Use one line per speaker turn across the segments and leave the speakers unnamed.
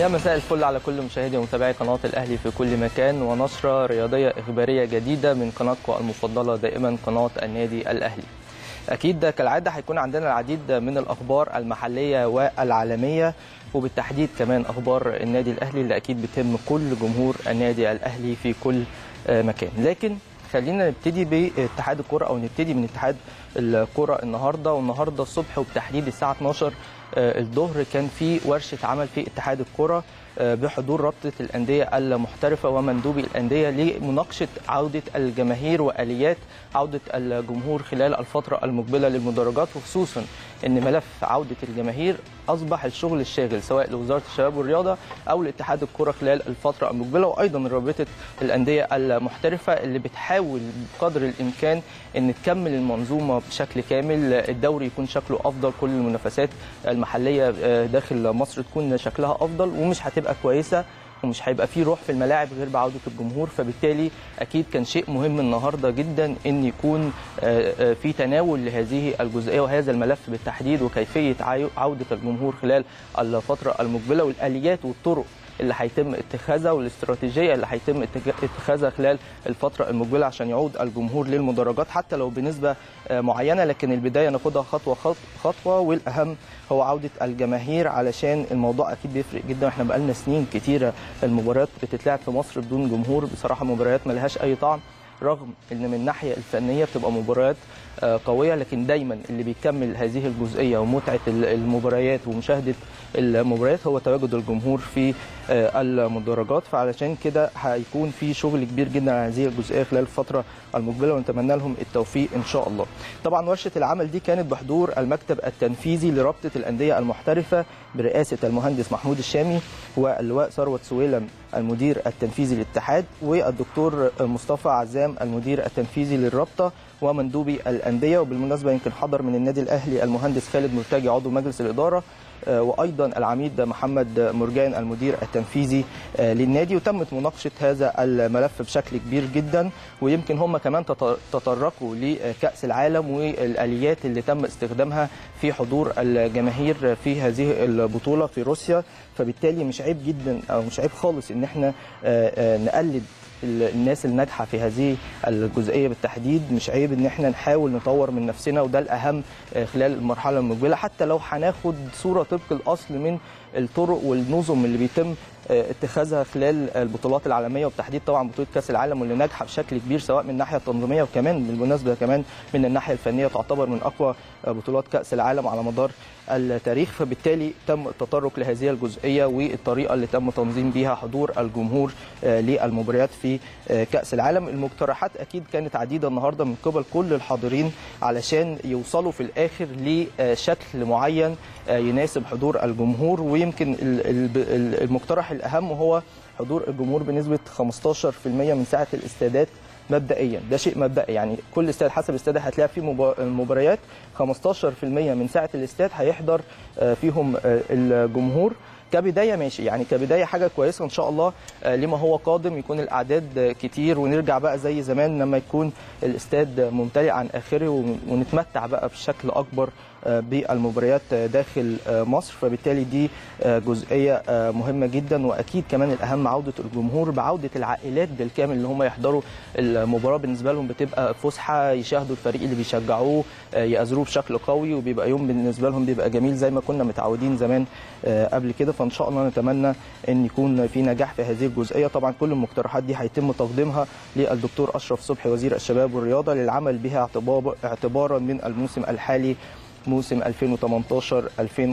يا مساء الفل على كل مشاهدي ومتابعي قناة الأهلي في كل مكان ونشرة رياضية إخبارية جديدة من قناتكم المفضلة دائما قناة النادي الأهلي أكيد ده كالعادة هيكون عندنا العديد من الأخبار المحلية والعالمية وبالتحديد كمان أخبار النادي الأهلي اللي أكيد بتهم كل جمهور النادي الأهلي في كل مكان لكن خلينا نبتدي باتحاد الكرة أو نبتدي من اتحاد الكرة النهاردة والنهاردة الصبح وبتحديد الساعة 12 الظهر كان في ورشة عمل في اتحاد الكرة بحضور رابطة الأندية المحترفة ومندوبي الأندية لمناقشة عودة الجماهير وآليات عودة الجمهور خلال الفترة المقبلة للمدرجات وخصوصا أن ملف عودة الجماهير أصبح الشغل الشاغل سواء لوزارة الشباب والرياضة أو لاتحاد الكرة خلال الفترة المقبلة وأيضا رابطة الأندية المحترفة اللي بتحاول بقدر الإمكان أن تكمل المنظومة بشكل كامل الدوري يكون شكله أفضل كل المنافسات المحلية داخل مصر تكون شكلها أفضل ومش هتبقى كويسة ومش هيبقى فيه روح في الملاعب غير بعوده الجمهور فبالتالي اكيد كان شيء مهم النهارده جدا ان يكون في تناول لهذه الجزئيه وهذا الملف بالتحديد وكيفيه عوده الجمهور خلال الفتره المقبله والاليات والطرق اللي هيتم اتخاذها والاستراتيجيه اللي هيتم اتخاذها خلال الفتره المقبله عشان يعود الجمهور للمدرجات حتى لو بنسبه معينه لكن البدايه ناخدها خطوه خطوه والاهم هو عوده الجماهير علشان الموضوع اكيد بيفرق جدا احنا بقالنا سنين كتيره المباريات بتتلعب في مصر بدون جمهور بصراحه مباريات ملهاش اي طعم رغم ان من الناحيه الفنيه بتبقى مباريات قويه لكن دايما اللي بيكمل هذه الجزئيه ومتعه المباريات ومشاهده المباريات هو تواجد الجمهور في المدرجات فعلشان كده هيكون في شغل كبير جدا على هذه الجزئيه خلال الفتره المقبله ونتمنى لهم التوفيق ان شاء الله. طبعا ورشه العمل دي كانت بحضور المكتب التنفيذي لرابطه الانديه المحترفه برئاسه المهندس محمود الشامي واللواء ثروت سويلم المدير التنفيذي للاتحاد والدكتور مصطفى عزام المدير التنفيذي للرابطه ومندوبي الانديه وبالمناسبه يمكن حضر من النادي الاهلي المهندس خالد مرتجي عضو مجلس الاداره وايضا العميد محمد مرجان المدير التنفيذي للنادي وتمت مناقشه هذا الملف بشكل كبير جدا ويمكن هم كمان تطرقوا لكاس العالم والاليات اللي تم استخدامها في حضور الجماهير في هذه البطوله في روسيا فبالتالي مش عيب جدا او مش عيب خالص ان احنا نقلد الناس الناجحه في هذه الجزئيه بالتحديد مش عيب ان احنا نحاول نطور من نفسنا وده الاهم خلال المرحله المقبله حتى لو هناخد صوره طبق الاصل من الطرق والنظم اللي بيتم اتخاذها خلال البطولات العالميه وبالتحديد طبعا بطوله كاس العالم واللي ناجحه بشكل كبير سواء من الناحيه التنظيميه وكمان بالمناسبه كمان من الناحيه الفنيه تعتبر من اقوى بطولات كاس العالم على مدار التاريخ فبالتالي تم التطرق لهذه الجزئيه والطريقه اللي تم تنظيم بها حضور الجمهور للمباريات في كاس العالم المقترحات اكيد كانت عديده النهارده من قبل كل الحاضرين علشان يوصلوا في الاخر لشكل معين يناسب حضور الجمهور ويمكن المقترح الاهم هو حضور الجمهور بنسبه 15% من سعه الاستادات مبدئيا ده شيء مبدئي يعني كل استاد حسب الاستاد هتلاقي فيه مباريات 15% من سعه الاستاد هيحضر فيهم الجمهور كبدايه ماشي يعني كبدايه حاجه كويسه ان شاء الله لما هو قادم يكون الاعداد كتير ونرجع بقى زي زمان لما يكون الاستاد ممتلئ عن اخره ونتمتع بقى بشكل اكبر بالمباريات داخل مصر فبالتالي دي جزئيه مهمه جدا واكيد كمان الاهم عوده الجمهور بعوده العائلات بالكامل اللي هم يحضروا المباراه بالنسبه لهم بتبقى فسحه يشاهدوا الفريق اللي بيشجعوه يأزروه بشكل قوي وبيبقى يوم بالنسبه لهم بيبقى جميل زي ما كنا متعودين زمان قبل كده فان شاء الله نتمنى ان يكون في نجاح في هذه الجزئيه طبعا كل المقترحات دي هيتم تقديمها للدكتور اشرف صبحي وزير الشباب والرياضه للعمل بها اعتبارا من الموسم الحالي موسم 2018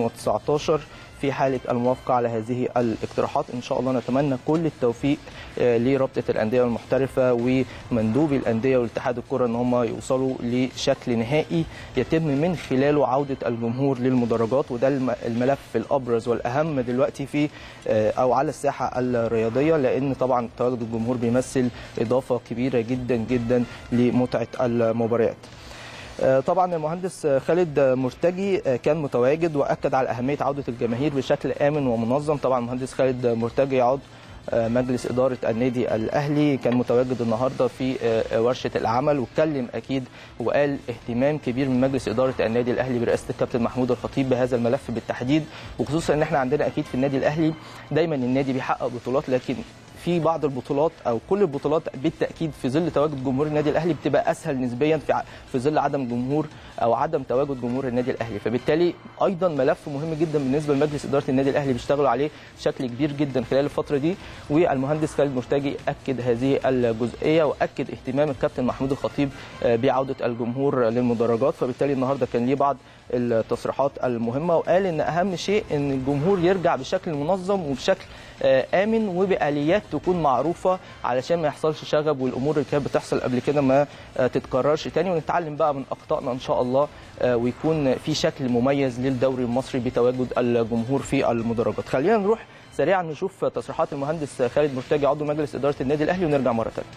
2019 في حاله الموافقه على هذه الاقتراحات ان شاء الله نتمنى كل التوفيق لرابطه الانديه المحترفه ومندوبي الانديه والاتحاد الكره ان هم يوصلوا لشكل نهائي يتم من خلاله عوده الجمهور للمدرجات وده الملف الابرز والاهم دلوقتي في او على الساحه الرياضيه لان طبعا تواجد الجمهور بيمثل اضافه كبيره جدا جدا لمتعه المباريات. طبعا المهندس خالد مرتجي كان متواجد واكد على اهميه عوده الجماهير بشكل امن ومنظم طبعا المهندس خالد مرتجي عضو مجلس اداره النادي الاهلي كان متواجد النهارده في ورشه العمل واتكلم اكيد وقال اهتمام كبير من مجلس اداره النادي الاهلي برئاسه الكابتن محمود الخطيب بهذا الملف بالتحديد وخصوصا ان احنا عندنا اكيد في النادي الاهلي دايما النادي بيحقق بطولات لكن في بعض البطولات او كل البطولات بالتاكيد في ظل تواجد جمهور النادي الاهلي بتبقى اسهل نسبيا في ع- في ظل عدم جمهور او عدم تواجد جمهور النادي الاهلي فبالتالي ايضا ملف مهم جدا بالنسبه لمجلس اداره النادي الاهلي بيشتغلوا عليه بشكل كبير جدا خلال الفتره دي والمهندس خالد مرتجي اكد هذه الجزئيه واكد اهتمام الكابتن محمود الخطيب آه، بعوده الجمهور للمدرجات فبالتالي النهارده كان ليه بعض التصريحات المهمه وقال ان اهم شيء ان الجمهور يرجع بشكل منظم وبشكل آه، امن وباليات تكون معروفه علشان ما يحصلش شغب والامور اللي كانت بتحصل قبل كده ما آه، تتكررش تاني ونتعلم بقى من اخطائنا ان شاء الله آه، ويكون في شكل مميز للدوري المصري بتواجد الجمهور في المدرجات خلينا نروح سريعا نشوف تصريحات المهندس خالد مرتجي عضو مجلس اداره النادي الاهلي ونرجع مره ثانيه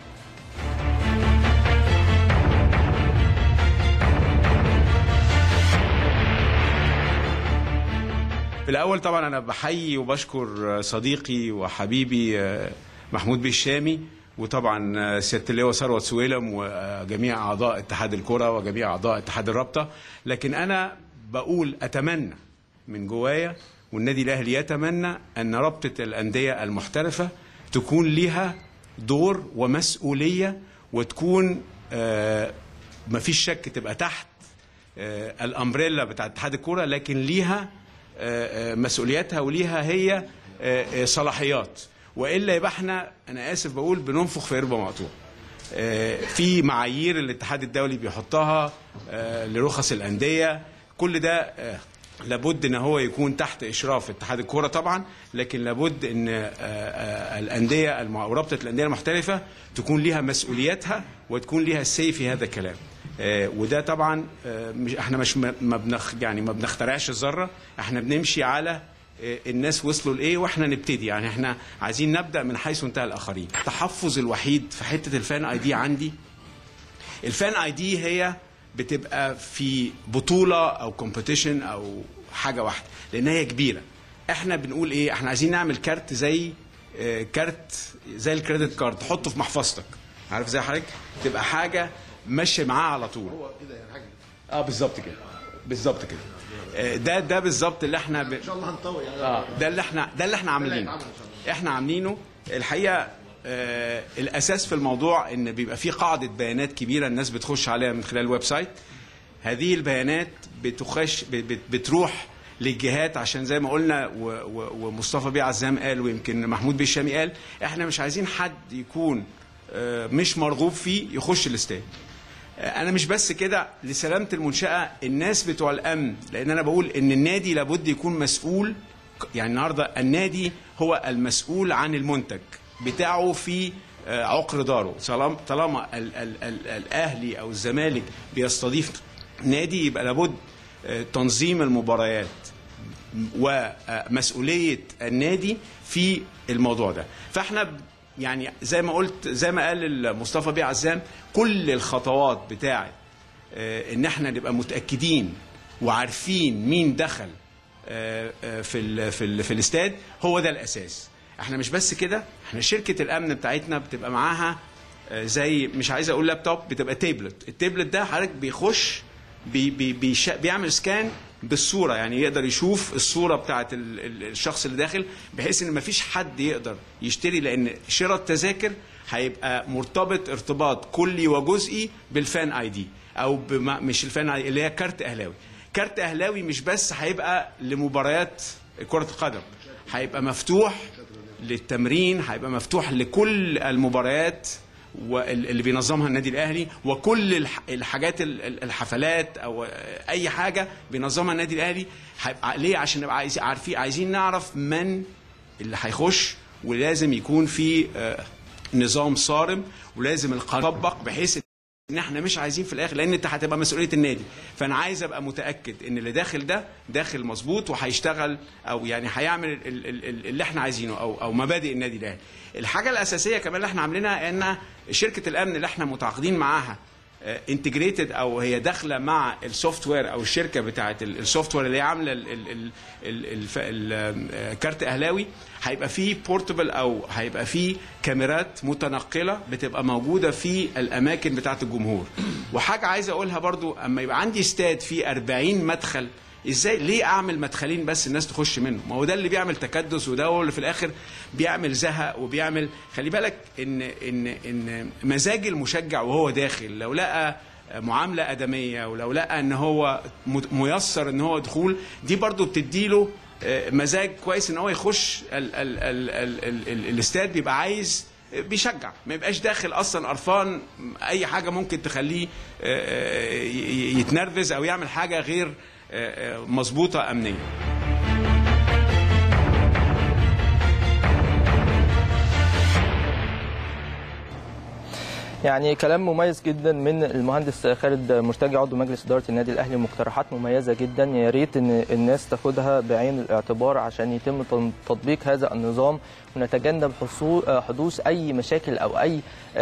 في الاول طبعا انا بحيي وبشكر صديقي وحبيبي محمود بيه الشامي وطبعا سياده اللواء ثروت سويلم وجميع اعضاء اتحاد الكره وجميع اعضاء اتحاد الرابطه لكن انا بقول اتمنى من جوايا والنادي الاهلي يتمنى ان رابطه الانديه المحترفه تكون ليها دور ومسؤوليه وتكون آه، مفيش شك تبقى تحت آه، الامبريلا بتاع اتحاد الكوره لكن ليها آه، آه، مسؤولياتها وليها هي آه، آه، صلاحيات والا يبقى احنا انا اسف بقول بننفخ في قربه مقطوع آه، في معايير الاتحاد الدولي بيحطها آه، لرخص الانديه كل ده آه، لابد ان هو يكون تحت اشراف اتحاد الكوره طبعا لكن لابد ان آه، آه، الانديه الم- او رابطه الانديه المحترفه تكون ليها مسؤولياتها وتكون ليها السي في هذا الكلام آه، وده طبعا آه، مش احنا مش ما ما بنخ يعني ما بنخترعش الذره احنا بنمشي على آه، الناس وصلوا لايه واحنا نبتدي يعني احنا عايزين نبدا من حيث انتهى الاخرين التحفظ الوحيد في حته الفان اي دي عندي الفان اي دي هي بتبقى في بطوله او كومبيتيشن او حاجه واحده لان هي كبيره احنا بنقول ايه احنا عايزين نعمل كارت زي آه، كارت زي الكريدت كارد تحطه في محفظتك عارف زي حضرتك تبقى حاجه ماشيه معاه على طول اه بالظبط كده بالظبط كده آه، ده ده بالظبط اللي احنا ب... ان شاء الله هنطول اه ده اللي احنا ده اللي احنا عاملينه احنا عاملينه الحقيقه آه الاساس في الموضوع ان بيبقى في قاعده بيانات كبيره الناس بتخش عليها من خلال الويب سايت هذه البيانات بتخش ب- بت- بتروح للجهات عشان زي ما قلنا و- و- ومصطفى بيه عزام قال ويمكن محمود بيه الشامي قال احنا مش عايزين حد يكون آه، مش مرغوب فيه يخش الاستاد انا مش بس كده لسلامه المنشاه الناس بتوع الامن لان انا بقول ان النادي لابد يكون مسؤول يعني النهارده النادي هو المسؤول عن المنتج بتاعه في آه، عقر داره طالما طالما ال- ال- ال- الاهلي او الزمالك بيستضيف نادي يبقى لابد آه، تنظيم المباريات ومسؤوليه النادي في الموضوع ده فاحنا يعني زي ما قلت زي ما قال مصطفى بيه عزام كل الخطوات بتاعه آه، ان احنا نبقى متاكدين وعارفين مين دخل آه، آه، في ال في ال في الاستاد هو ده الاساس احنا مش بس كده احنا شركه الامن بتاعتنا بتبقى معاها آه، زي مش عايز اقول لابتوب بتبقى تابلت التابلت ده حضرتك بيخش بي بي بيش بيعمل سكان بالصوره يعني يقدر يشوف الصوره بتاعت ال- ال- الشخص اللي داخل بحيث ان مفيش حد يقدر يشتري لان شراء التذاكر هيبقى مرتبط ارتباط كلي وجزئي بالفان اي دي او بما مش الفان اي اللي هي كارت اهلاوي كارت اهلاوي مش بس هيبقى لمباريات كره القدم هيبقى مفتوح للتمرين هيبقى مفتوح لكل المباريات وال- اللي بينظمها النادي الاهلي وكل الح- الحاجات ال- ال- الحفلات او اي حاجه بينظمها النادي الاهلي هيبقى ليه عشان نبقى عايزين عارفين عايزين نعرف من اللي هيخش ولازم يكون في آه، نظام صارم ولازم القانون يطبق بحيث ان احنا مش عايزين في الاخر لان انت هتبقى مسؤوليه النادي فانا عايز ابقى متاكد ان اللي داخل ده داخل مظبوط وهيشتغل او يعني هيعمل ال- ال- ال- اللي احنا عايزينه او او مبادئ النادي الاهلي الحاجه الاساسيه كمان اللي احنا عاملينها ان شركه الامن اللي احنا متعاقدين معاها انتجريتد او هي داخله مع السوفت وير او الشركه بتاعه السوفت وير اللي هي عامله ال- ال- ال- ال- الف- ال- آه، كارت اهلاوي هيبقى فيه بورتبل او هيبقى فيه كاميرات متنقله بتبقى موجوده في الاماكن بتاعه الجمهور وحاجه عايز اقولها برضو اما يبقى عندي استاد فيه 40 مدخل ازاي ليه اعمل مدخلين بس الناس تخش منه ما هو ده اللي بيعمل تكدس وده هو اللي في الاخر بيعمل زهق وبيعمل خلي بالك ان ان ان مزاج المشجع وهو داخل لو لقى معامله ادميه ولو لقى ان هو مت- ميسر ان هو دخول دي برضو بتديله آه، مزاج كويس ان هو يخش ال ال ال ال ال ال الاستاد بيبقى عايز بيشجع ما يبقاش داخل اصلا قرفان اي حاجه ممكن تخليه آه، آه، ي- يتنرفز او يعمل حاجه غير آه، آه، مظبوطه امنيا
يعني كلام مميز جدا من المهندس خالد مرتجي عضو مجلس اداره النادي الاهلي مقترحات مميزه جدا يا ريت ان الناس تاخدها بعين الاعتبار عشان يتم تن- تطبيق هذا النظام ونتجنب حصول حدوث اي مشاكل او اي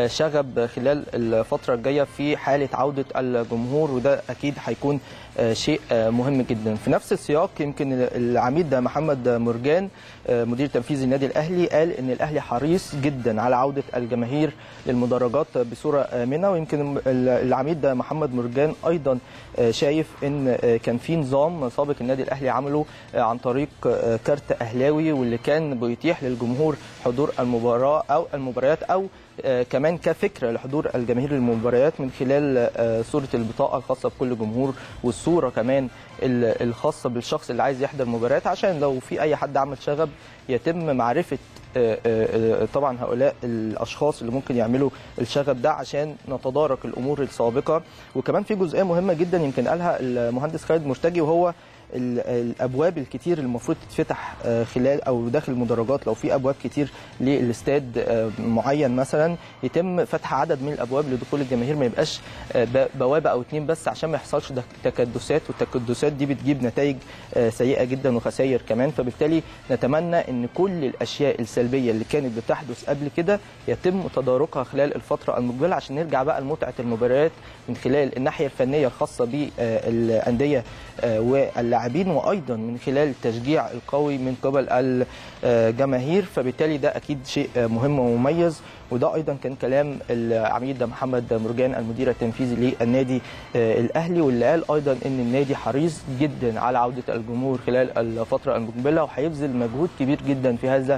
شغب خلال الفتره الجايه في حاله عوده الجمهور وده اكيد هيكون شيء مهم جدا في نفس السياق يمكن العميد محمد مرجان مدير تنفيذي النادي الاهلي قال ان الاهلي حريص جدا على عوده الجماهير للمدرجات بصوره امنه ويمكن العميد محمد مرجان ايضا شايف ان كان في نظام سابق النادي الاهلي عمله عن طريق كارت اهلاوي واللي كان بيتيح للجمهور حضور المباراه او المباريات او آه، كمان كفكره لحضور الجماهير للمباريات من خلال آه، صوره البطاقه الخاصه بكل جمهور والصوره كمان ال- الخاصه بالشخص اللي عايز يحضر مباريات عشان لو في اي حد عمل شغب يتم معرفه آه، آه، آه، طبعا هؤلاء الاشخاص اللي ممكن يعملوا الشغب ده عشان نتدارك الامور السابقه وكمان في جزئيه مهمه جدا يمكن قالها المهندس خالد مرتجي وهو ال- الابواب الكتير اللي المفروض تتفتح آه، خلال او داخل المدرجات لو في ابواب كتير للاستاد آه، معين مثلا يتم فتح عدد من الابواب لدخول الجماهير ما يبقاش آه، ب- بوابه او اتنين بس عشان ما يحصلش دك- تكدسات والتكدسات دي بتجيب نتائج آه، سيئه جدا وخسائر كمان فبالتالي نتمنى ان كل الاشياء السلبيه اللي كانت بتحدث قبل كده يتم تداركها خلال الفتره المقبله عشان نرجع بقى لمتعه المباريات من خلال الناحيه الفنيه الخاصه بالانديه واللاعبين وايضا من خلال التشجيع القوي من قبل الجماهير فبالتالي ده اكيد شيء مهم ومميز وده ايضا كان كلام العميد محمد مرجان المدير التنفيذي للنادي الاهلي واللي قال ايضا ان النادي حريص جدا على عوده الجمهور خلال الفتره المقبله وهيبذل مجهود كبير جدا في هذا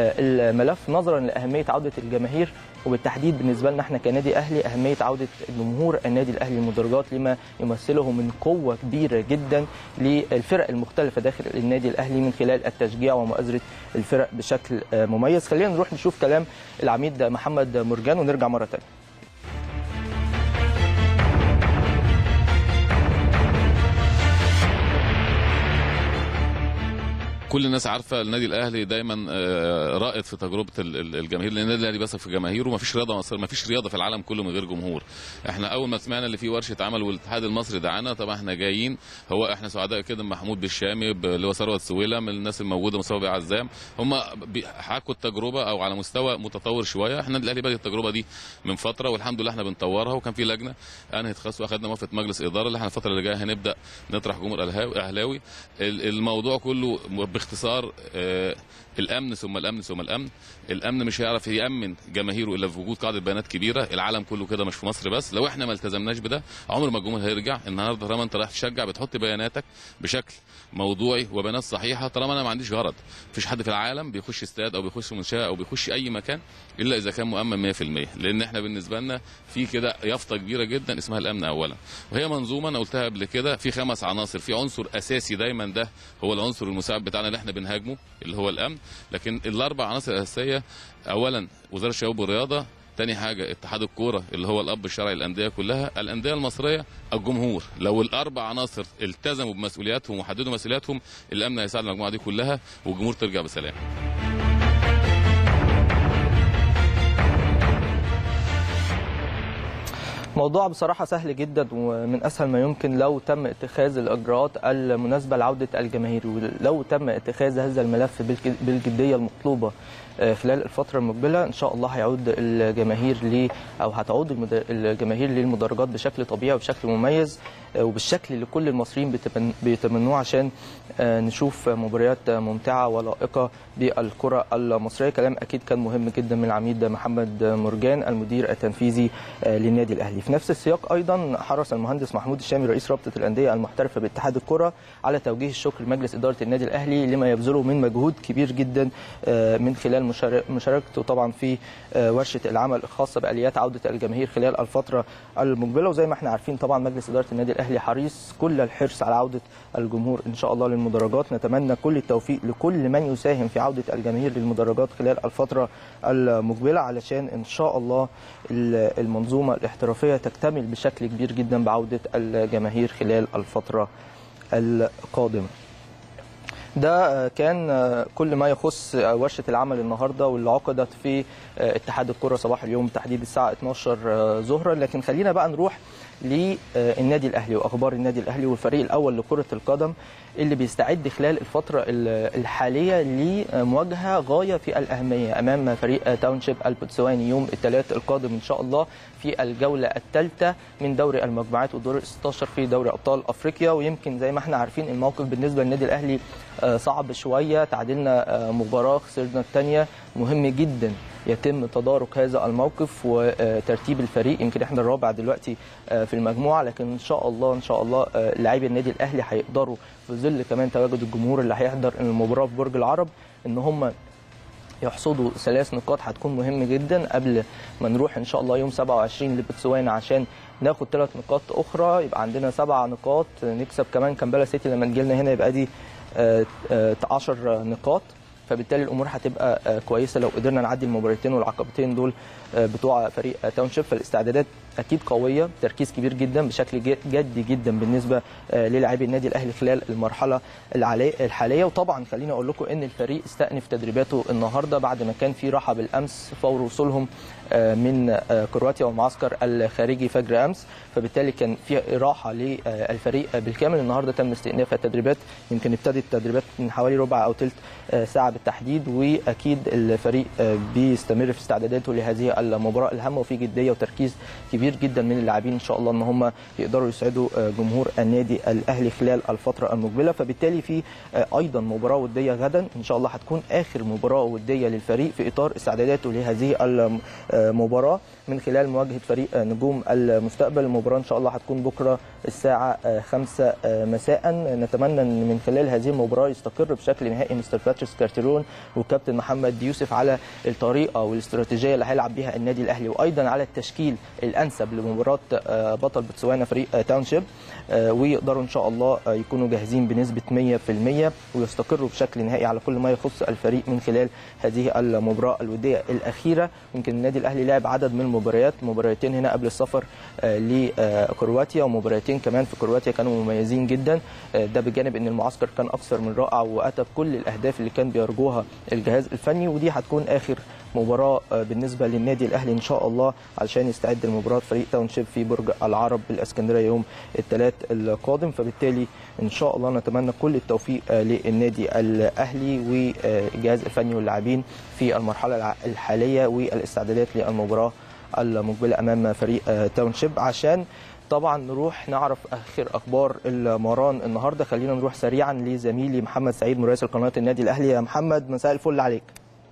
الملف نظرا لاهميه عوده الجماهير وبالتحديد بالنسبه لنا احنا كنادي اهلي اهميه عوده جمهور النادي الاهلي المدرجات لما يمثله من قوه كبيره جدا للفرق المختلفه داخل النادي الاهلي من خلال التشجيع ومؤازره الفرق بشكل مميز خلينا نروح نشوف كلام العميد محمد مرجان ونرجع مره ثانيه
كل الناس عارفه النادي الاهلي دايما آه، رائد في تجربه ال- ال- الجماهير لان النادي الاهلي بيثق في جماهيره ومفيش رياضه مصر مفيش رياضه في العالم كله من غير جمهور احنا اول ما سمعنا اللي في ورشه عمل والاتحاد المصري دعانا طبعا احنا جايين هو احنا سعداء كده محمود بالشامي ب- اللي هو ثروت سويلة من الناس الموجوده مصطفى بيه عزام هم بي- حكوا التجربه او على مستوى متطور شويه احنا النادي الاهلي بادئ التجربه دي من فتره والحمد لله احنا بنطورها وكان في لجنه انهت خاص واخدنا موافقه مجلس اداره اللي احنا الفتره اللي جايه هنبدا نطرح جمهور أهلاوي- اهلاوي ال- الموضوع كله باختصار آه، الامن ثم الامن ثم الامن الامن مش هيعرف يامن جماهيره الا في وجود قاعده بيانات كبيره العالم كله كده مش في مصر بس لو احنا ما التزمناش بده عمر ما الجمهور هيرجع النهارده طالما انت رايح تشجع بتحط بياناتك بشكل موضوعي وبيانات صحيحه طالما انا ما عنديش غرض مفيش حد في العالم بيخش استاد او بيخش منشاه او بيخش اي مكان الا اذا كان مؤمن 100% لان احنا بالنسبه لنا في كده يافطه كبيره جدا اسمها الامن اولا وهي منظومه انا قلتها قبل كده في خمس عناصر في عنصر اساسي دايما ده هو العنصر المساعد بتاعنا اللي احنا بنهاجمه اللي هو الامن لكن الاربع عناصر الاساسيه اولا وزاره الشباب والرياضه تاني حاجة اتحاد الكورة اللي هو الأب الشرعي للأندية كلها الأندية المصرية الجمهور لو الأربع عناصر التزموا بمسؤولياتهم وحددوا مسؤولياتهم الأمن هيساعد المجموعة دي كلها والجمهور ترجع بسلام
موضوع بصراحة سهل جدا ومن أسهل ما يمكن لو تم اتخاذ الإجراءات المناسبة لعودة الجماهير ولو تم اتخاذ هذا الملف بالك- بالجدية المطلوبة آه، خلال الفتره المقبله ان شاء الله هيعود الجماهير ل او هتعود المد- الجماهير للمدرجات بشكل طبيعي وبشكل مميز آه، وبالشكل اللي كل المصريين بيتمن- بيتمنوه عشان آه، نشوف مباريات ممتعه ولائقه بالكره المصريه كلام اكيد كان مهم جدا من العميد محمد مرجان المدير التنفيذي آه، للنادي الاهلي في نفس السياق ايضا حرص المهندس محمود الشامي رئيس رابطه الانديه المحترفه باتحاد الكره على توجيه الشكر لمجلس اداره النادي الاهلي لما يبذله من مجهود كبير جدا آه، من خلال مشار- مشاركته طبعا في آه، ورشه العمل الخاصه باليات عوده الجماهير خلال الفتره المقبله وزي ما احنا عارفين طبعا مجلس اداره النادي الاهلي حريص كل الحرص على عوده الجمهور ان شاء الله للمدرجات نتمنى كل التوفيق لكل من يساهم في عوده الجماهير للمدرجات خلال الفتره المقبله علشان ان شاء الله ال- المنظومه الاحترافيه تكتمل بشكل كبير جدا بعوده الجماهير خلال الفتره القادمه ده كان كل ما يخص ورشه العمل النهارده واللي عقدت في اتحاد الكره صباح اليوم تحديد الساعه 12 ظهرا لكن خلينا بقى نروح للنادي الاهلي واخبار النادي الاهلي والفريق الاول لكره القدم اللي بيستعد خلال الفتره الحاليه لمواجهه غايه في الاهميه امام فريق تاونشيب البوتسواني يوم الثلاث القادم ان شاء الله في الجوله الثالثه من دوري المجموعات والدور ال 16 في دوري ابطال افريقيا ويمكن زي ما احنا عارفين الموقف بالنسبه للنادي الاهلي آه، صعب شويه تعادلنا آه، مباراه خسرنا الثانيه مهم جدا يتم تدارك هذا الموقف وترتيب الفريق يمكن احنا الرابع دلوقتي آه، في المجموعه لكن ان شاء الله ان شاء الله آه، لاعبي النادي الاهلي هيقدروا في ظل كمان تواجد الجمهور اللي هيحضر المباراه في برج العرب ان هم يحصدوا ثلاث نقاط هتكون مهم جدا قبل ما نروح ان شاء الله يوم 27 لبوتسوانا عشان ناخد ثلاث نقاط اخرى يبقى عندنا سبع نقاط نكسب كمان كامبالا سيتي لما نجي لنا هنا يبقى دي 10 نقاط فبالتالي الامور هتبقى آه، كويسه لو قدرنا نعدي المباراتين والعقبتين دول آه، بتوع فريق آه، تاونشيب فالاستعدادات اكيد قويه تركيز كبير جدا بشكل ج- جدي جدا بالنسبه آه، للاعبي النادي الاهلي خلال المرحله العلي- الحاليه وطبعا خليني اقول لكم ان الفريق استأنف تدريباته النهارده بعد ما كان في راحه بالامس فور وصولهم آه، من آه، كرواتيا والمعسكر الخارجي فجر امس فبالتالي كان في راحه للفريق بالكامل النهارده تم استئناف التدريبات يمكن ابتدت التدريبات من حوالي ربع او ثلث ساعه بالتحديد واكيد الفريق آه، بيستمر في استعداداته لهذه المباراه الهامه وفي جديه وتركيز كبير جدا من اللاعبين ان شاء الله ان هم يقدروا يسعدوا آه، جمهور النادي الاهلي خلال الفتره المقبله فبالتالي في آه، ايضا مباراه وديه غدا ان شاء الله هتكون اخر مباراه وديه للفريق في اطار استعداداته لهذه المباراه من خلال مواجهه فريق آه، نجوم المستقبل المباراه ان شاء الله هتكون بكره الساعه 5 مساء نتمنى ان من خلال هذه المباراه يستقر بشكل نهائي مستر باتريس كارتيرون والكابتن محمد يوسف على الطريقه والاستراتيجيه اللي هيلعب بيها النادي الاهلي وايضا على التشكيل الانسب لمباراه آه، بطل بتسوانا فريق آه، تاونشيب آه، ويقدروا ان شاء الله آه، يكونوا جاهزين بنسبه 100% ويستقروا بشكل نهائي على كل ما يخص الفريق من خلال هذه المباراه الوديه الاخيره يمكن النادي الاهلي لعب عدد من المباريات مباراتين هنا قبل السفر آه، لكرواتيا ومباراتين كمان في كرواتيا كانوا مميزين جدا آه، ده بجانب ان المعسكر كان اكثر من رائع واتى بكل الاهداف اللي كان بيرجوها الجهاز الفني ودي هتكون اخر مباراه آه، بالنسبه للنادي الاهلي ان شاء الله علشان يستعد لمباراه فريق تاونشيب في برج العرب بالاسكندريه يوم الثلاث القادم فبالتالي ان شاء الله نتمنى كل التوفيق آه، للنادي الاهلي والجهاز الفني واللاعبين في المرحله الع- الحاليه والاستعدادات للمباراه المقبله امام فريق آه، تاونشيب عشان طبعا نروح نعرف اخر اخبار المران النهارده خلينا نروح سريعا لزميلي محمد سعيد مراسل قناه النادي الاهلي يا محمد مساء الفل عليك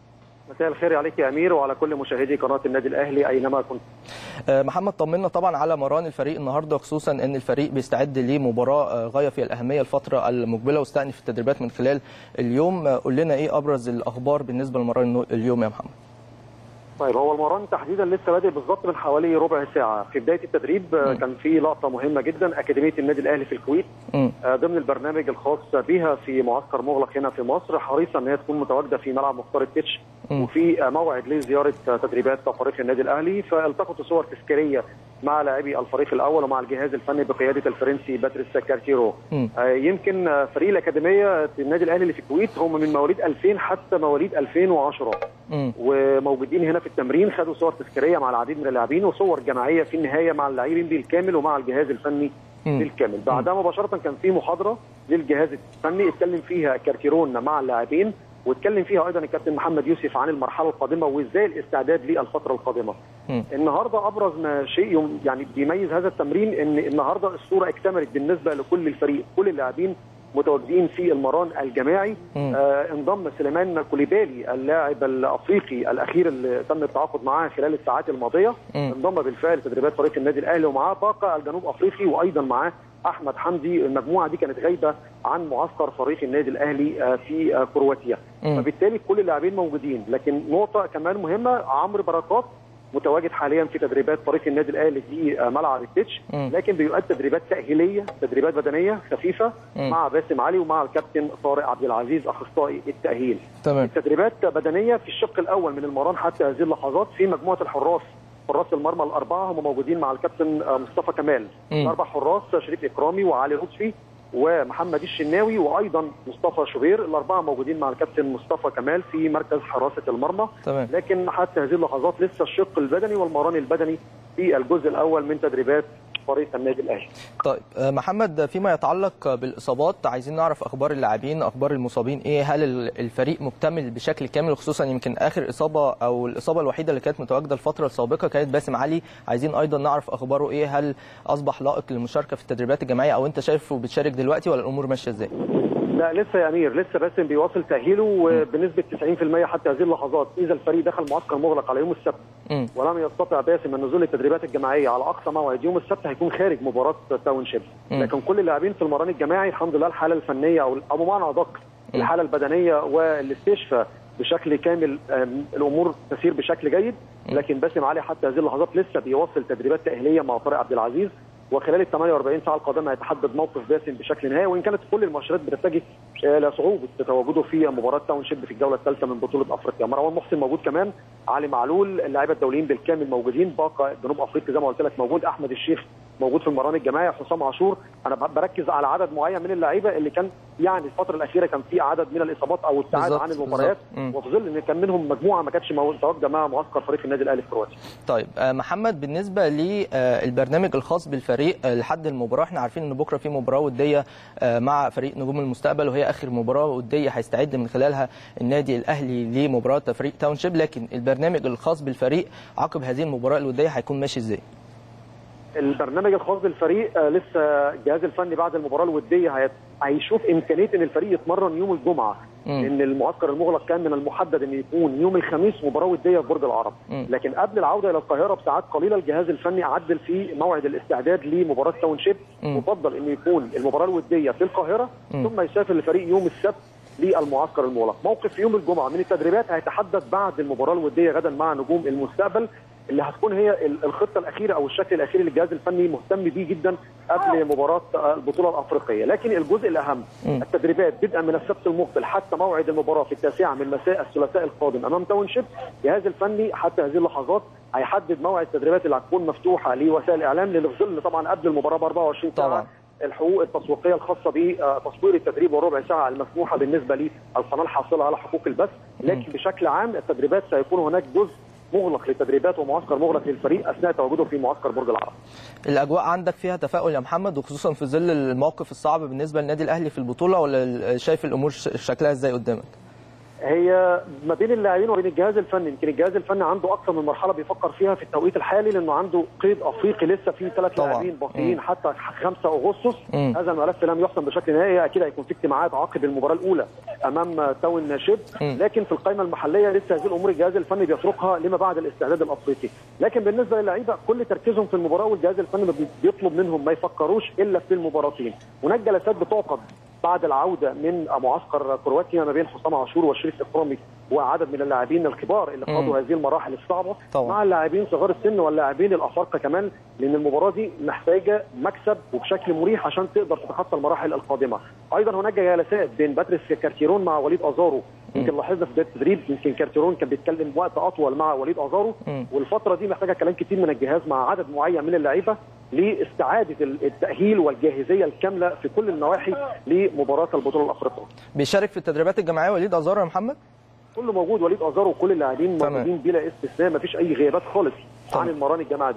مساء الخير عليك يا امير وعلى كل مشاهدي قناه النادي الاهلي اينما كنت
آه، محمد طمنا طبعا على مران الفريق النهارده خصوصا ان الفريق بيستعد لمباراه آه، غايه في الاهميه الفتره المقبله واستأنف التدريبات من خلال اليوم آه، قول لنا ايه ابرز الاخبار بالنسبه لمران اليوم يا محمد
طيب هو المران تحديدا لسه بادئ بالظبط من حوالي ربع ساعه في بدايه التدريب آه، كان في لقطه مهمه جدا اكاديميه النادي الاهلي في الكويت
مم.
آه، ضمن البرنامج الخاص بها في معسكر مغلق هنا في مصر حريصه ان هي تكون متواجده في ملعب مختار التتش
مم.
وفي آه، موعد لزياره آه، تدريبات فريق النادي الاهلي فالتقطوا صور تذكاريه مع لاعبي الفريق الاول ومع الجهاز الفني بقياده الفرنسي باتريس كارتيرو
مم.
آه، يمكن آه، فريق الاكاديميه النادي الاهلي اللي في الكويت هم من مواليد 2000 حتى مواليد 2010
مم.
وموجودين هنا في التمرين خدوا صور تذكاريه مع العديد من اللاعبين وصور جماعيه في النهايه مع اللاعبين بالكامل ومع الجهاز الفني
مم.
بالكامل بعدها مباشره كان في محاضره للجهاز الفني اتكلم فيها كارتيرون مع اللاعبين واتكلم فيها ايضا الكابتن محمد يوسف عن المرحله القادمه وازاي الاستعداد للفتره القادمه.
مم.
النهارده ابرز ما شيء يم- يعني بيميز هذا التمرين ان النهارده الصوره اكتملت بالنسبه لكل الفريق، كل اللاعبين متواجدين في المران الجماعي
مم.
آه انضم سليمان كوليبالي اللاعب الافريقي الاخير اللي تم التعاقد معاه خلال الساعات الماضيه
مم.
انضم بالفعل تدريبات فريق النادي الاهلي ومعاه باقه الجنوب افريقي وايضا معاه احمد حمدي المجموعه دي كانت غايبه عن معسكر فريق النادي الاهلي آه، في آه، كرواتيا
مم.
فبالتالي كل اللاعبين موجودين لكن نقطه كمان مهمه عمرو بركات متواجد حاليا في تدريبات فريق النادي الاهلي في آه، ملعب التتش
مم.
لكن بيؤدي تدريبات تاهيليه تدريبات بدنيه خفيفه
مم.
مع باسم علي ومع الكابتن طارق عبد العزيز اخصائي التاهيل
تمام
تدريبات بدنيه في الشق الاول من المران حتى هذه اللحظات في مجموعه الحراس حراس المرمى الاربعه هم موجودين مع الكابتن آه، مصطفى كمال
مم.
الاربع حراس شريف اكرامي وعلي لطفي ومحمد الشناوي وايضا مصطفى شوبير الاربعه موجودين مع الكابتن مصطفى كمال في مركز حراسه المرمى
تمام
لكن حتى هذه اللحظات لسه الشق البدني والمران البدني في الجزء الاول من تدريبات فريق النادي الاهلي
طيب آه، محمد فيما يتعلق بالاصابات عايزين نعرف اخبار اللاعبين اخبار المصابين ايه هل ال- الفريق مكتمل بشكل كامل خصوصا يمكن اخر اصابه او الاصابه الوحيده اللي كانت متواجده الفتره السابقه كانت باسم علي عايزين ايضا نعرف اخباره ايه هل اصبح لائق للمشاركه في التدريبات الجماعيه او انت شايفه بتشارك دلوقتي ولا الامور ماشيه ازاي
لا لسه يا امير لسه باسم بيواصل تاهيله وبنسبه 90% حتى هذه اللحظات اذا الفريق دخل معسكر مغلق على يوم السبت
امم
ولم يستطع باسم النزول للتدريبات الجماعيه على اقصى موعد يوم السبت هيكون خارج مباراه تاون شيب
مم.
لكن كل اللاعبين في المران الجماعي الحمد لله الحاله الفنيه او او بمعنى ادق
مم.
الحاله البدنيه والاستشفاء بشكل كامل آم، الامور تسير بشكل جيد لكن باسم علي حتى هذه اللحظات لسه بيواصل تدريبات تاهيليه مع طارق عبد العزيز وخلال ال 48 ساعه القادمه هيتحدد موقف باسم بشكل نهائي وان كانت كل المؤشرات بتتجه آه، لصعوبه تواجده في مباراه تاون شيب في الجوله الثالثه من بطوله افريقيا مروان محسن موجود كمان علي معلول اللاعيبه الدوليين بالكامل موجودين باقه جنوب افريقيا زي ما قلت لك موجود احمد الشيخ موجود في المران الجماعي حسام عاشور انا ب- بركز على عدد معين من اللعيبه اللي كان يعني الفتره الاخيره كان في عدد من الاصابات او الابتعاد
بالظبط،
عن المباريات
بالظبط. مم.
وفي ظل ان كان منهم مجموعه ما كانتش مو- متواجده مع معسكر فريق النادي الاهلي في كرواتيا
طيب آه، محمد بالنسبه للبرنامج الخاص بالفريق آه، لحد المباراه احنا عارفين ان بكره في مباراه وديه آه، مع فريق نجوم المستقبل وهي اخر مباراه وديه هيستعد من خلالها النادي الاهلي لمباراه فريق تاون شيب لكن البرنامج الخاص بالفريق عقب هذه المباراه الوديه هيكون ماشي ازاي؟
البرنامج الخاص بالفريق آه، لسه الجهاز الفني بعد المباراه الوديه هيت- هيشوف امكانيه ان الفريق يتمرن يوم الجمعه
مم.
لان المعسكر المغلق كان من المحدد ان يكون يوم الخميس مباراه وديه في برج العرب
مم.
لكن قبل العوده الى القاهره بساعات قليله الجهاز الفني عدل في موعد الاستعداد لمباراه تاون شيب
مم.
يفضل انه يكون المباراه الوديه في القاهره
مم.
ثم يسافر الفريق يوم السبت للمعسكر المغلق موقف يوم الجمعه من التدريبات هيتحدد بعد المباراه الوديه غدا مع نجوم المستقبل اللي هتكون هي ال- الخطه الاخيره او الشكل الاخير اللي الجهاز الفني مهتم بيه جدا قبل مباراه آه، البطوله الافريقيه لكن الجزء الاهم
مم.
التدريبات بدءا من السبت المقبل حتى موعد المباراه في التاسعه من مساء الثلاثاء القادم امام تاون شيب الجهاز الفني حتى هذه اللحظات هيحدد موعد التدريبات اللي هتكون مفتوحه لوسائل الاعلام للي في ظل طبعا قبل المباراه ب 24 ساعه
طبعا.
الحقوق التسويقيه الخاصه بتصوير التدريب والربع ساعه المسموحه بالنسبه للقناه الحاصله على حقوق البث لكن بشكل عام التدريبات سيكون هناك جزء مغلق للتدريبات ومعسكر مغلق للفريق اثناء تواجده في معسكر برج العرب.
الاجواء عندك فيها تفاؤل يا محمد وخصوصا في ظل الموقف الصعب بالنسبه للنادي الاهلي في البطوله ولا شايف الامور ش- شكلها ازاي قدامك؟
هي ما بين اللاعبين وبين الجهاز الفني يمكن الجهاز الفني عنده اكثر من مرحله بيفكر فيها في التوقيت الحالي لانه عنده قيد افريقي لسه في ثلاث
طبعاً.
لاعبين باقيين
مم.
حتى 5 اغسطس
مم.
هذا الملف لم يحسم بشكل نهائي اكيد هيكون في اجتماعات عقب المباراه الاولى امام تاون شيب
مم.
لكن في القائمه المحليه لسه هذه الامور الجهاز الفني بيتركها لما بعد الاستعداد الافريقي لكن بالنسبه للعيبه كل تركيزهم في المباراه والجهاز الفني بي- بيطلب منهم ما يفكروش الا في المباراتين هناك جلسات بتعقد بعد العوده من معسكر كرواتيا ما بين حسام عاشور وشريف اكرامي وعدد من اللاعبين الكبار اللي
مم.
خاضوا هذه المراحل الصعبه
طبعا.
مع اللاعبين صغار السن واللاعبين الافارقه كمان لان المباراه دي محتاجه مكسب وبشكل مريح عشان تقدر تتخطى المراحل القادمه. ايضا هناك جلسات بين باتريس كارتيرون مع وليد ازارو يمكن لاحظنا في بدايه التدريب يمكن كارتيرون كان بيتكلم وقت اطول مع وليد ازارو
مم.
والفتره دي محتاجه كلام كتير من الجهاز مع عدد معين من اللعيبه لاستعاده التاهيل والجاهزيه الكامله في كل النواحي لمباراه البطوله الافريقيه.
بيشارك في التدريبات الجماعيه وليد ازار يا محمد؟
كله موجود وليد ازارو وكل اللاعبين
تمام.
موجودين بلا استثناء مفيش اي غيابات خالص
تمام.
عن المران الجماعي دلوقتي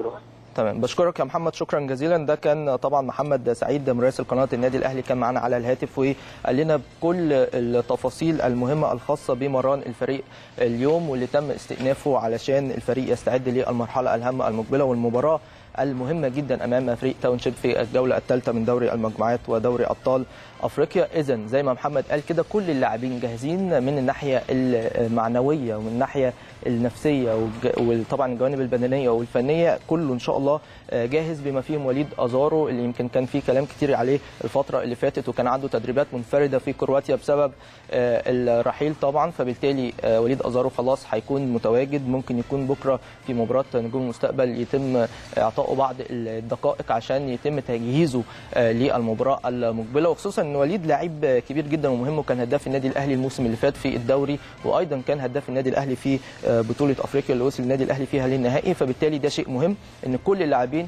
تمام بشكرك يا محمد شكرا جزيلا ده كان طبعا محمد سعيد مراسل قناه النادي الاهلي كان معنا على الهاتف وقال لنا بكل التفاصيل المهمه الخاصه بمران الفريق اليوم واللي تم استئنافه علشان الفريق يستعد للمرحله الهامه المقبله والمباراه المهمه جدا امام فريق تاونشيب في الجوله الثالثه من دوري المجموعات ودوري ابطال افريقيا اذا زي ما محمد قال كده كل اللاعبين جاهزين من الناحيه المعنويه ومن الناحيه النفسيه وطبعا الجوانب البدنيه والفنيه كله ان شاء الله جاهز بما فيهم وليد ازارو اللي يمكن كان فيه كلام كتير عليه الفتره اللي فاتت وكان عنده تدريبات منفرده في كرواتيا بسبب الرحيل طبعا فبالتالي وليد ازارو خلاص هيكون متواجد ممكن يكون بكره في مباراه نجوم المستقبل يتم اعطائه بعض الدقائق عشان يتم تجهيزه للمباراه المقبله وخصوصا ان وليد لعيب كبير جدا ومهم وكان هداف النادي الاهلي الموسم اللي فات في الدوري وايضا كان هداف النادي الاهلي في بطوله افريقيا اللي وصل النادي الاهلي فيها للنهائي فبالتالي ده شيء مهم ان كل اللاعبين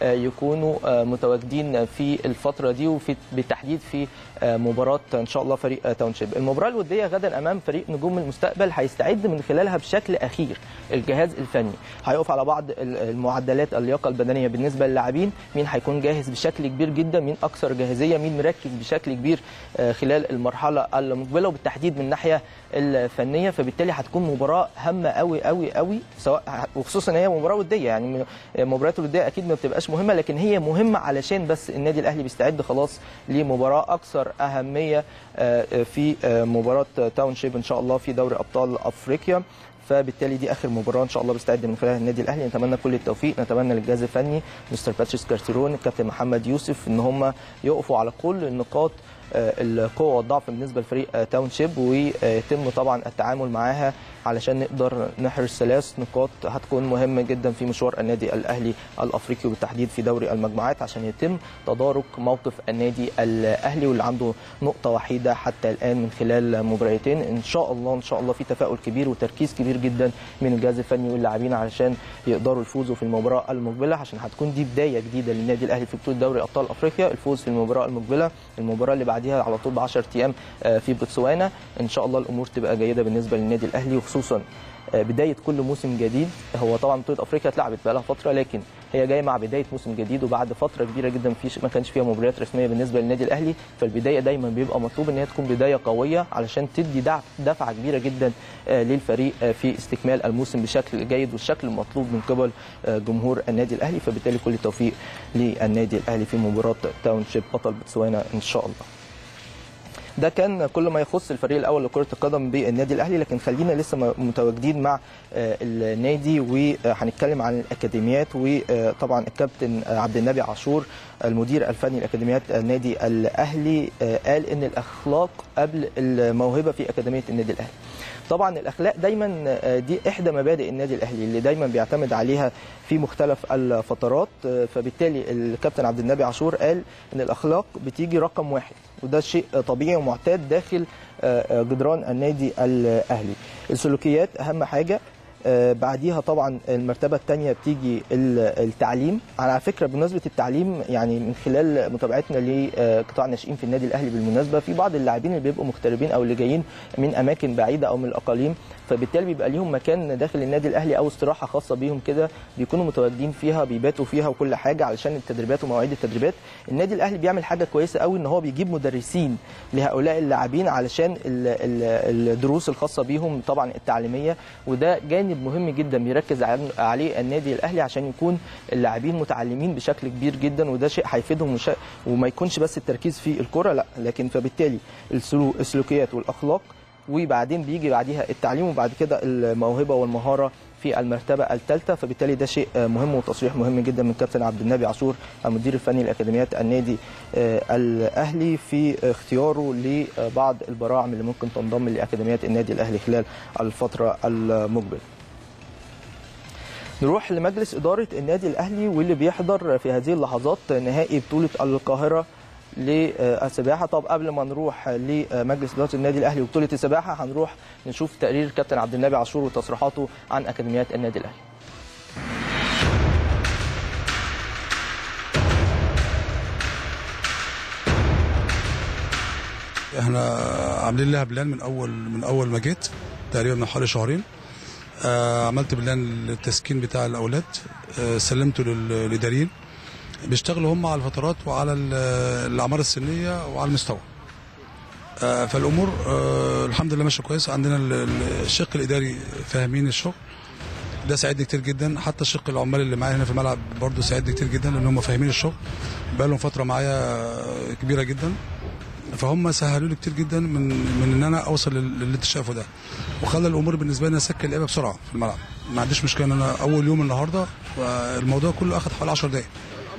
يكونوا متواجدين في الفتره دي وفي بالتحديد في مباراه ان شاء الله فريق تاونشيب المباراه الوديه غدا امام فريق نجوم المستقبل هيستعد من خلالها بشكل اخير الجهاز الفني هيقف على بعض المعدلات اللياقه البدنيه بالنسبه للاعبين مين هيكون جاهز بشكل كبير جدا مين اكثر جاهزيه مين مركز بشكل كبير خلال المرحله المقبله وبالتحديد من الناحيه الفنيه فبالتالي هتكون مباراه هامه قوي قوي قوي سواء وخصوصا هي مباراه وديه يعني المباريات الوديه اكيد ما بتبقاش مهمه لكن هي مهمه علشان بس النادي الاهلي بيستعد خلاص لمباراه اكثر اهميه في مباراه تاونشيب ان شاء الله في دوري ابطال افريقيا فبالتالي دي اخر مباراه ان شاء الله بيستعد من خلالها النادي الاهلي نتمنى كل التوفيق نتمنى للجهاز الفني مستر باتريس كارتيرون الكابتن محمد يوسف ان هم يقفوا على كل النقاط القوه والضعف بالنسبه لفريق تاونشيب ويتم طبعا التعامل معاها علشان نقدر نحرز ثلاث نقاط هتكون مهمه جدا في مشوار النادي الاهلي الافريقي وبالتحديد في دوري المجموعات عشان يتم تدارك موقف النادي الاهلي واللي عنده نقطه وحيده حتى الان من خلال مباراتين ان شاء الله ان شاء الله في تفاؤل كبير وتركيز كبير جدا من الجهاز الفني واللاعبين علشان يقدروا يفوزوا في المباراه المقبله عشان هتكون دي بدايه جديده للنادي الاهلي في بطوله دوري ابطال افريقيا الفوز في المباراه المقبله المباراه اللي بعديها على طول ب 10 ايام في بوتسوانا ان شاء الله الامور تبقى جيده بالنسبه للنادي الاهلي خصوصا بدايه كل موسم جديد هو طبعا بطوله افريقيا اتلعبت بقى لها فتره لكن هي جايه مع بدايه موسم جديد وبعد فتره كبيره جدا في ما كانش فيها مباريات رسميه بالنسبه للنادي الاهلي فالبدايه دايما بيبقى مطلوب ان هي تكون بدايه قويه علشان تدي دفعه كبيره جدا للفريق في استكمال الموسم بشكل جيد والشكل المطلوب من قبل جمهور النادي الاهلي فبالتالي كل التوفيق للنادي الاهلي في مباراه تاونشيب بطل بوتسوانا ان شاء الله ده كان كل ما يخص الفريق الاول لكره القدم بالنادي الاهلي لكن خلينا لسه متواجدين مع النادي وهنتكلم عن الاكاديميات وطبعا الكابتن عبد النبي عاشور المدير الفني لاكاديميات النادي الاهلي قال ان الاخلاق قبل الموهبه في اكاديميه النادي الاهلي طبعا الاخلاق دايما دي احدى مبادئ النادي الاهلي اللي دايما بيعتمد عليها في مختلف الفترات فبالتالي الكابتن عبد النبي عاشور قال ان الاخلاق بتيجي رقم واحد وده شيء طبيعي ومعتاد داخل جدران النادي الاهلي السلوكيات اهم حاجه بعديها طبعا المرتبه الثانيه بتيجي التعليم على فكره بمناسبه التعليم يعني من خلال متابعتنا لقطاع الناشئين في النادي الاهلي بالمناسبه في بعض اللاعبين اللي بيبقوا مغتربين او اللي جايين من اماكن بعيده او من الاقاليم فبالتالي بيبقى ليهم مكان داخل النادي الاهلي او استراحه خاصه بيهم كده بيكونوا متواجدين فيها بيباتوا فيها وكل حاجه علشان التدريبات ومواعيد التدريبات النادي الاهلي بيعمل حاجه كويسه قوي ان هو بيجيب مدرسين لهؤلاء اللاعبين علشان الدروس الخاصه بيهم طبعا التعليميه وده جانب مهم جدا بيركز عليه النادي الاهلي عشان يكون اللاعبين متعلمين بشكل كبير جدا وده شيء هيفيدهم وما يكونش بس التركيز في الكره لا لكن فبالتالي السلوكيات والاخلاق وبعدين بيجي بعديها التعليم وبعد كده الموهبه والمهاره في المرتبه الثالثه فبالتالي ده شيء مهم وتصريح مهم جدا من كابتن عبد النبي عاشور المدير الفني لاكاديميات النادي الاهلي في اختياره لبعض البراعم اللي ممكن تنضم لاكاديميات النادي الاهلي خلال الفتره المقبله. نروح لمجلس اداره النادي الاهلي واللي بيحضر في هذه اللحظات نهائي بطوله القاهره للسباحه طب قبل ما نروح لمجلس اداره النادي الاهلي وبطوله السباحه هنروح نشوف تقرير كابتن عبد النبي عاشور وتصريحاته عن اكاديميات النادي الاهلي
احنا عاملين لها بلان من اول من اول ما جيت تقريبا من حوالي شهرين آه، عملت بلان التسكين بتاع الاولاد آه، سلمته لل- للاداريين بيشتغلوا هم على الفترات وعلى ال- الاعمار السنيه وعلى المستوى آه، فالامور آه، الحمد لله ماشيه كويس عندنا ال- ال- الشق الاداري فاهمين الشغل ده ساعدني كتير جدا حتى الشق العمال اللي معايا هنا في الملعب برضه ساعدني كتير جدا لان هم فاهمين الشغل بقى لهم فتره معايا كبيره جدا فهم سهلوا لي كتير جدا من من ان انا اوصل لل- للي انت شايفه ده وخلى الامور بالنسبه لي اسكن اللعيبه بسرعه في الملعب ما عنديش مشكله ان انا اول يوم النهارده الموضوع كله اخذ حوالي 10 دقائق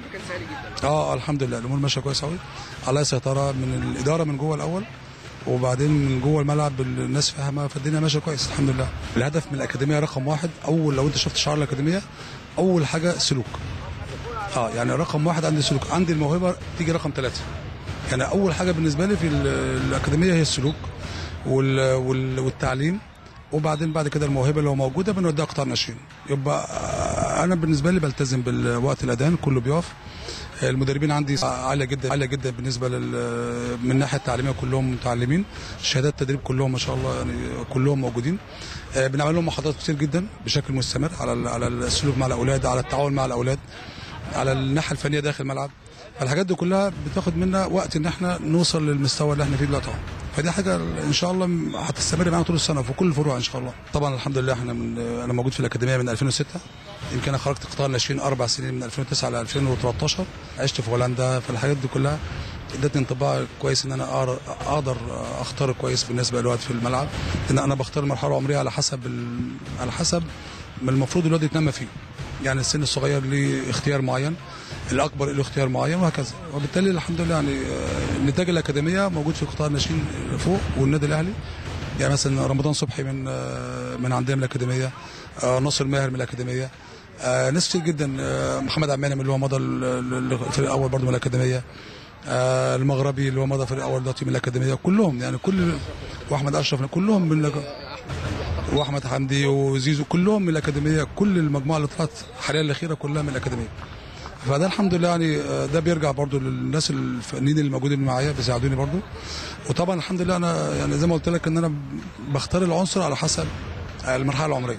اه الحمد لله الامور ماشيه كويس قوي عليها سيطره من الاداره من جوه الاول وبعدين من جوه الملعب الناس فاهمه فالدنيا ماشيه كويس الحمد لله الهدف من الاكاديميه رقم واحد اول لو انت شفت شعار الاكاديميه اول حاجه سلوك اه يعني رقم واحد عندي سلوك عندي الموهبه تيجي رقم ثلاثه يعني اول حاجه بالنسبه لي في ال- الاكاديميه هي السلوك وال وال والتعليم وبعدين بعد كده الموهبه لو موجوده بنوديها قطاع ناشئين يبقى آه، انا بالنسبه لي بلتزم بالوقت الاذان كله بيقف المدربين عندي عاليه جدا عاليه جدا بالنسبه لل من الناحيه التعليميه كلهم متعلمين شهادات التدريب كلهم ما شاء الله يعني كلهم موجودين آه، بنعمل لهم محاضرات كتير جدا بشكل مستمر على ال- على السلوك مع الاولاد على التعاون مع الاولاد على الناحيه الفنيه داخل الملعب فالحاجات دي كلها بتاخد منا وقت ان احنا نوصل للمستوى اللي احنا فيه دلوقتي اهو فدي حاجه ان شاء الله هتستمر معانا طول السنه في كل الفروع ان شاء الله طبعا الحمد لله احنا من انا موجود في الاكاديميه من 2006 يمكن انا خرجت قطاع الناشئين اربع سنين من 2009 ل 2013 عشت في هولندا فالحاجات دي كلها ادتني انطباع كويس ان انا أقدر- اقدر اختار كويس بالنسبه للوقت في الملعب ان انا بختار المرحله العمريه على حسب ال... على حسب ما المفروض الواد يتنمى فيه يعني السن الصغير ليه اختيار معين الاكبر له اختيار معين وهكذا وبالتالي الحمد لله يعني آه، نتاج الاكاديميه موجود في قطاع الناشئين فوق والنادي الاهلي يعني مثلا رمضان صبحي من آه، من عندنا من الاكاديميه آه، ناصر ماهر من الاكاديميه آه، ناس كتير جدا آه، محمد عماني من اللي هو مضى ال- ال- الفريق الاول برضه من الاكاديميه آه، المغربي اللي هو مضى الفريق الاول دلوقتي من الاكاديميه كلهم يعني كل واحمد اشرف كلهم من واحمد حمدي وزيزو كلهم من الاكاديميه كل المجموعه اللي طلعت حاليا الاخيره كلها من الاكاديميه فده الحمد لله يعني آه، ده بيرجع برضو للناس الفنيين اللي موجودين معايا بيساعدوني برضو وطبعا الحمد لله انا يعني زي ما قلت لك ان انا بختار العنصر على حسب المرحله العمريه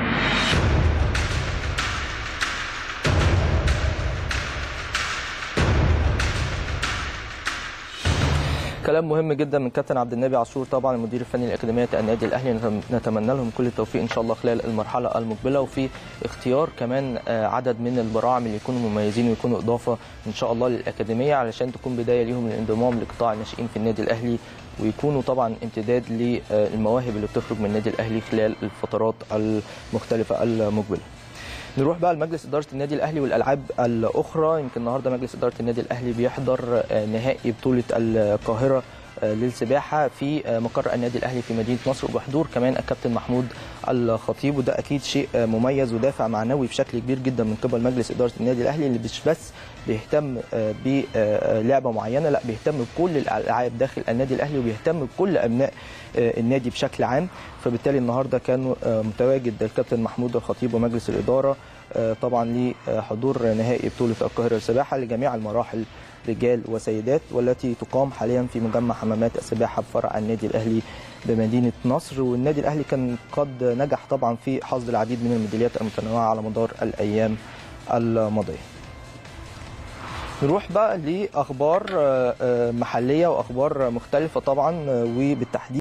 كلام مهم جدا من كابتن عبد النبي عاشور طبعا المدير الفني لاكاديميه النادي الاهلي نتم- نتمنى لهم كل التوفيق ان شاء الله خلال المرحله المقبله وفي اختيار كمان آه، عدد من البراعم اللي يكونوا مميزين ويكونوا اضافه ان شاء الله للاكاديميه علشان تكون بدايه ليهم للانضمام لقطاع الناشئين في النادي الاهلي ويكونوا طبعا امتداد للمواهب اللي بتخرج من النادي الاهلي خلال الفترات المختلفه المقبله. نروح بقى لمجلس اداره النادي الاهلي والالعاب الاخرى يمكن النهارده مجلس اداره النادي الاهلي بيحضر آه، نهائي بطوله القاهره آه، للسباحه في آه، مقر النادي الاهلي في مدينه نصر وبحضور كمان الكابتن محمود الخطيب وده اكيد شيء آه، مميز ودافع معنوي بشكل كبير جدا من قبل مجلس اداره النادي الاهلي اللي مش بس بيهتم آه، بلعبه معينه لا بيهتم بكل الالعاب داخل النادي الاهلي وبيهتم بكل ابناء آه، النادي بشكل عام فبالتالي النهارده كان آه، متواجد الكابتن محمود الخطيب ومجلس الاداره آه، طبعا لحضور نهائي بطوله القاهره للسباحه لجميع المراحل رجال وسيدات والتي تقام حاليا في مجمع حمامات السباحه بفرع النادي الاهلي بمدينه نصر والنادي الاهلي كان قد نجح طبعا في حصد العديد من الميداليات المتنوعه على مدار الايام الماضيه. نروح بقى لاخبار آه، آه، محليه واخبار مختلفه طبعا آه، وبالتحديد